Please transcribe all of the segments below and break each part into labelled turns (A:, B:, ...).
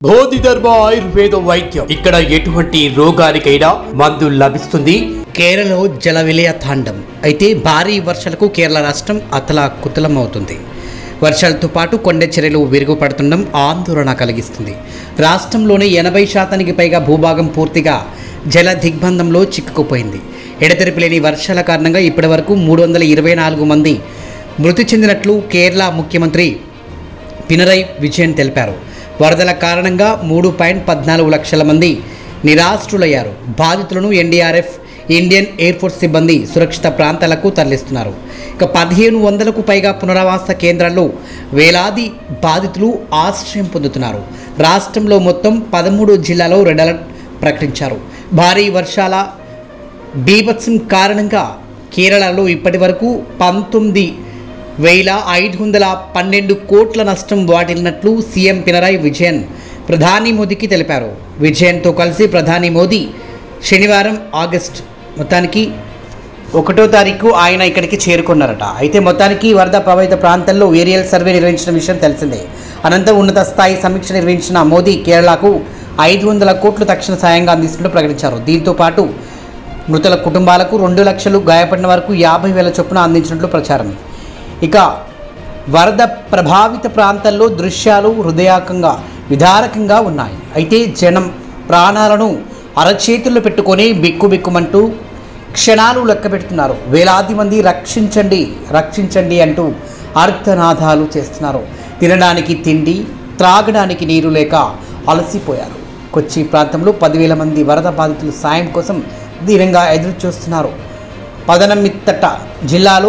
A: బోధిధర్మ ఆయుర్వేద వైద్యం ఇక్కడ ఎటువంటి రోగానికైనా మందు లభిస్తుంది కేరళలో జల విలయ తాండం అయితే భారీ వర్షాలకు కేరళ రాష్ట్రం అతలా కుతలం అవుతుంది వర్షాలతో పాటు కొండ చర్యలు విరుగుపడుతుండడం ఆందోళన కలిగిస్తుంది రాష్ట్రంలోని ఎనభై శాతానికి పైగా భూభాగం పూర్తిగా జల దిగ్బంధంలో చిక్కుకుపోయింది ఎడతెరిపి లేని వర్షాల కారణంగా ఇప్పటివరకు మూడు వందల ఇరవై నాలుగు మంది మృతి చెందినట్లు కేరళ ముఖ్యమంత్రి పినరై విజయన్ తెలిపారు వరదల కారణంగా మూడు పాయింట్ పద్నాలుగు లక్షల మంది నిరాశ్రులయ్యారు బాధితులను ఎన్డీఆర్ఎఫ్ ఇండియన్ ఎయిర్ ఫోర్స్ సిబ్బంది సురక్షిత ప్రాంతాలకు తరలిస్తున్నారు ఇక పదిహేను వందలకు పైగా పునరావాస కేంద్రాల్లో వేలాది బాధితులు ఆశ్రయం పొందుతున్నారు రాష్ట్రంలో మొత్తం పదమూడు జిల్లాలో రెడ్ అలర్ట్ ప్రకటించారు భారీ వర్షాల బీభత్సం కారణంగా కేరళలో ఇప్పటి వరకు పంతొమ్మిది వేల ఐదు వందల పన్నెండు కోట్ల నష్టం వాటిల్లినట్లు సీఎం పినరాయి విజయన్ ప్రధాని మోదీకి తెలిపారు విజయన్తో కలిసి ప్రధాని మోదీ శనివారం ఆగస్ట్ మొత్తానికి ఒకటో తారీఖు ఆయన ఇక్కడికి చేరుకున్నారట అయితే మొత్తానికి వరద ప్రభావిత ప్రాంతాల్లో ఏరియల్ సర్వే నిర్వహించిన విషయం తెలిసిందే అనంతరం ఉన్నత స్థాయి సమీక్ష నిర్వహించిన మోదీ కేరళకు ఐదు వందల కోట్లు తక్షణ సాయంగా అందిస్తున్నట్టు ప్రకటించారు దీంతో పాటు మృతుల కుటుంబాలకు రెండు లక్షలు గాయపడిన వరకు యాభై వేల చొప్పున అందించినట్లు ప్రచారం ఇక వరద ప్రభావిత ప్రాంతాల్లో దృశ్యాలు హృదయాకంగా విదారకంగా ఉన్నాయి అయితే జనం ప్రాణాలను అరచేతుల్లో పెట్టుకొని బిక్కుబిక్కుమంటూ క్షణాలు లెక్క పెడుతున్నారు వేలాది మంది రక్షించండి రక్షించండి అంటూ అర్థనాదాలు చేస్తున్నారు తినడానికి తిండి త్రాగడానికి నీరు లేక అలసిపోయారు కొచ్చి ప్రాంతంలో పదివేల మంది వరద బాధితుల సాయం కోసం ధీరంగా ఎదురు చూస్తున్నారు పదనమిత్తట జిల్లాలో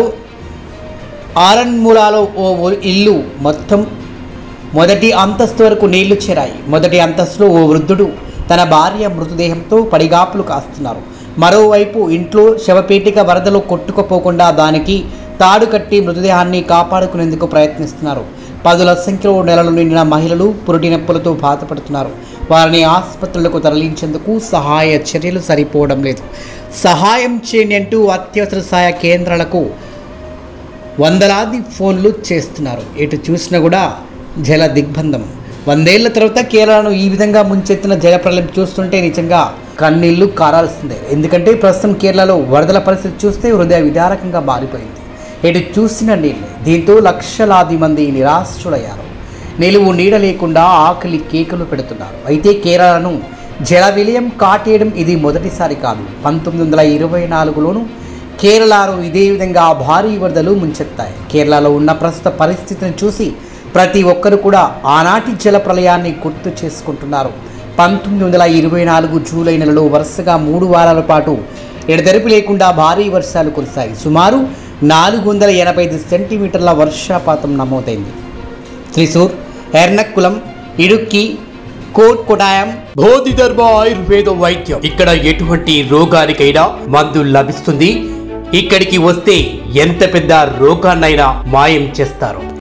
A: ఆరన్మూలాలో ఓ ఓ- ఇల్లు మొత్తం మొదటి అంతస్తు వరకు నీళ్లు చేరాయి మొదటి అంతస్తులో ఓ వృద్ధుడు తన భార్య మృతదేహంతో పడిగాపులు కాస్తున్నారు మరోవైపు ఇంట్లో శవపేటిక వరదలో కొట్టుకుపోకుండా దానికి తాడు కట్టి మృతదేహాన్ని కాపాడుకునేందుకు ప్రయత్నిస్తున్నారు పదుల సంఖ్యలో నెలలు నిండిన మహిళలు పురుటి నొప్పులతో బాధపడుతున్నారు వారిని ఆసుపత్రులకు తరలించేందుకు సహాయ చర్యలు సరిపోవడం లేదు సహాయం చేయండి అంటూ అత్యవసర సహాయ కేంద్రాలకు వందలాది ఫోన్లు చేస్తున్నారు ఎటు చూసినా కూడా జల దిగ్బంధం వందేళ్ల తర్వాత కేరళను ఈ విధంగా ముంచెత్తిన జల ప్రళయం చూస్తుంటే నిజంగా కన్నీళ్లు కారాల్సిందే ఎందుకంటే ప్రస్తుతం కేరళలో వరదల పరిస్థితి చూస్తే హృదయ విదారకంగా మారిపోయింది ఎటు చూసిన నీళ్ళే దీంతో లక్షలాది మంది నిరాశ్రులయ్యారు నిలువు నీడ లేకుండా ఆకలి కేకలు పెడుతున్నారు అయితే కేరళను జల విలయం కాటేయడం ఇది మొదటిసారి కాదు పంతొమ్మిది వందల ఇరవై నాలుగులోనూ కేరళలో ఇదే విధంగా భారీ వరదలు ముంచెత్తాయి కేరళలో ఉన్న ప్రస్తుత పరిస్థితిని చూసి ప్రతి ఒక్కరు కూడా ఆనాటి జల ప్రళయాన్ని గుర్తు చేసుకుంటున్నారు పంతొమ్మిది వందల ఇరవై నాలుగు జూలై నెలలో వరుసగా మూడు వారాల పాటు ఎడతెరిపి లేకుండా భారీ వర్షాలు కురిశాయి సుమారు నాలుగు వందల ఎనభై ఐదు సెంటీమీటర్ల వర్షపాతం నమోదైంది త్రిశూర్ ఎర్నకులం ఇడుక్కి కోట్ కొటాయం బోధిధర్మ ఆయుర్వేద వైద్యం ఇక్కడ ఎటువంటి రోగానికైనా మందు లభిస్తుంది ఇక్కడికి వస్తే ఎంత పెద్ద రోగాన్నైనా మాయం చేస్తారు